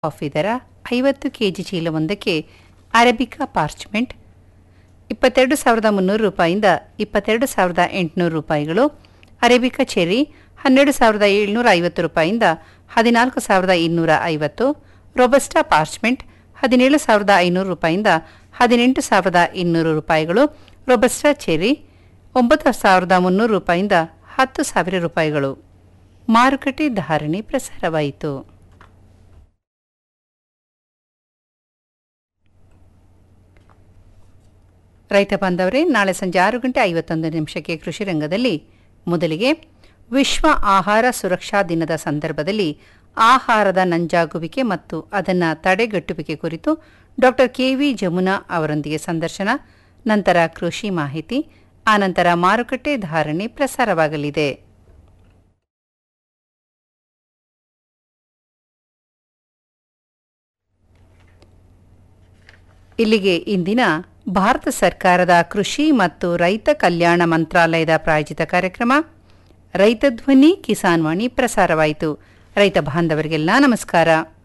coffee ದರ ಐವತ್ತು KG ಚೀಲವೊಂದಕ್ಕೆ arabica parchment ಇಪ್ಪತ್ತೆರಡು ಸಾವಿರದ ಮುನ್ನೂರು ರೂಪಾಯಿಂದ ಇಪ್ಪತ್ತೆರಡು ಸಾವಿರದ ಎಂಟುನೂರು ರೂಪಾಯಿಗಳು ಅರೇಬಿಕಾ ಚೆರಿ ಹನ್ನೆರಡು ಸಾವಿರದ ಏಳ್ನೂರ ಐವತ್ತು ರೂಪಾಯಿಂದ ಹದಿನಾಲ್ಕು ಸಾವಿರದ ಇನ್ನೂರ ಐವತ್ತು ರೊಬಸ್ಟಾ ಪಾರ್ಚ್ಮೆಂಟ್ ಹದಿನೇಳು ಸಾವಿರದ ಐನೂರು ರೂಪಾಯಿಂದ ಹದಿನೆಂಟು ಸಾವಿರದ ಇನ್ನೂರು ರೂಪಾಯಿಗಳು ರೊಬಸ್ಟಾ ಚೆರಿ ಒಂಬತ್ತು ಸಾವಿರದ ಮುನ್ನೂರು ರೂಪಾಯಿಂದ ಹತ್ತು ಸಾವಿರ ರೂಪಾಯಿಗಳು ಮಾರುಕಟ್ಟೆ ಧಾರಣೆ ಪ್ರಸಾರವಾಯಿತು ರೈತ ಬಾಂಧವರೇ ನಾಳೆ ಸಂಜೆ ಆರು ಗಂಟೆ ಐವತ್ತೊಂದು ನಿಮಿಷಕ್ಕೆ ಕೃಷಿ ರಂಗದಲ್ಲಿ ಮೊದಲಿಗೆ ವಿಶ್ವ ಆಹಾರ ಸುರಕ್ಷಾ ದಿನದ ಸಂದರ್ಭದಲ್ಲಿ ಆಹಾರದ ನಂಜಾಗುವಿಕೆ ಮತ್ತು ಅದನ್ನು ತಡೆಗಟ್ಟುವಿಕೆ ಕುರಿತು ಡಾಕ್ಟರ್ ಕೆವಿ ಜಮುನಾ ಅವರೊಂದಿಗೆ ಸಂದರ್ಶನ ನಂತರ ಕೃಷಿ ಮಾಹಿತಿ ಆನಂತರ ಮಾರುಕಟ್ಟೆ ಧಾರಣೆ ಪ್ರಸಾರವಾಗಲಿದೆ ಇಲ್ಲಿಗೆ ಇಂದಿನ ಭಾರತ ಸರ್ಕಾರದ ಕೃಷಿ ಮತ್ತು ರೈತ ಕಲ್ಯಾಣ ಮಂತ್ರಾಲಯದ ಪ್ರಾಯೋಜಿತ ಕಾರ್ಯಕ್ರಮ ರೈತ ಧ್ವನಿ ಕಿಸಾನ್ ವಾಣಿ ಪ್ರಸಾರವಾಯಿತು ರೈತ ಬಾಂಧವರಿಗೆಲ್ಲ ನಮಸ್ಕಾರ